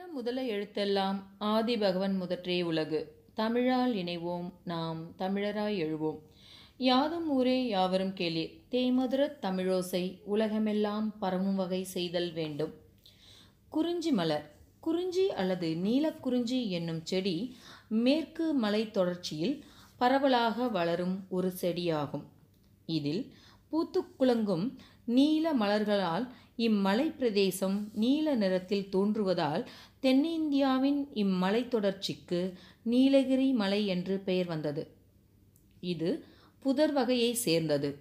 முதல எழுத்தெல்லாம் ஆதி பகவன் முதற்றே உலகு தமிழால் இணைவோம் நாம் தமிழராய் எழுவோம் யாதும் ஊரே யாவரும் கேளீர் தேமதுரத் தமிழோசை உலகமெல்லாம் பரவும் வகை செய்தல் வேண்டும் குறிஞ்சி மலர் குறிஞ்சி அல்லது நீலக்குறிஞ்சி என்னும் செடி மேற்கு மலைத் தொடர்ச்சியில் பரவலாக வளரும் ஒரு செடியாகும் இதில் பூத்துக் குலுங்கும் நீல மலர்களால் இம்மலைப் பிரதேசம் நீல நிறத்தில் தோன்றுவதால் தென்னிந்தியாவின் இம்மலைத் தொடர்ச்சிக்கு நீலகிரி மலை என்று பெயர் வந்தது இது புதர் வகையை சேர்ந்தது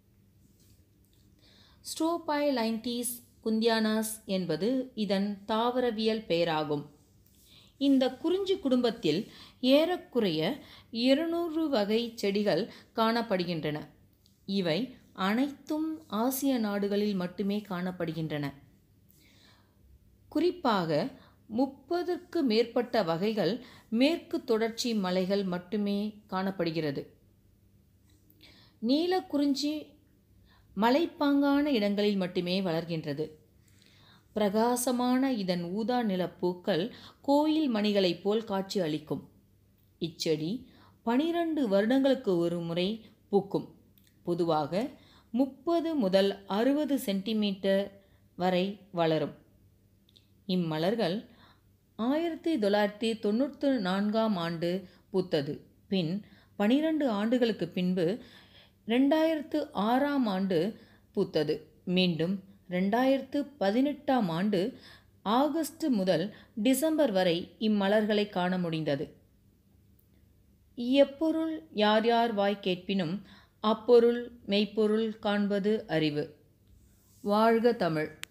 ஸ்ட்ரோபைலைன்டீஸ் குந்தியானாஸ் என்பது இதன் தாவரவியல் பெயராகும் இந்த குறிஞ்சி குடும்பத்தில் ஏறக்குறைய இருநூறு வகை செடிகள் காணப்படுகின்றன இவை அனைத்தும் ஆசிய நாடுகளில் மட்டுமே காணப்படுகின்றன குறிப்பாக முப்பதுக்கு மேற்பட்ட வகைகள் மேற்கு தொடர்ச்சி மலைகள் மட்டுமே காணப்படுகிறது நீலக்குறிஞ்சி மலைப்பாங்கான இடங்களில் மட்டுமே வளர்கின்றது பிரகாசமான இதன் ஊதா நிலப்பூக்கள் கோயில் மணிகளைப் போல் காட்சி அளிக்கும் இச்செடி பனிரெண்டு வருடங்களுக்கு ஒரு முறை பூக்கும் பொதுவாக முப்பது முதல் அறுபது சென்டிமீட்டர் வரை வளரும் இம்மலர்கள் ஆயிரத்தி தொள்ளாயிரத்தி தொண்ணூற்றி நான்காம் ஆண்டு பூத்தது பின் பனிரெண்டு ஆண்டுகளுக்கு பின்பு ரெண்டாயிரத்து ஆறாம் ஆண்டு பூத்தது மீண்டும் ரெண்டாயிரத்து பதினெட்டாம் ஆண்டு ஆகஸ்ட் முதல் டிசம்பர் வரை இம்மலர்களை காண முடிந்தது எப்பொருள் யார் யார் வாய் கேட்பினும் அப்பொருள் மெய்ப்பொருள் காண்பது அறிவு வாழ்க தமிழ்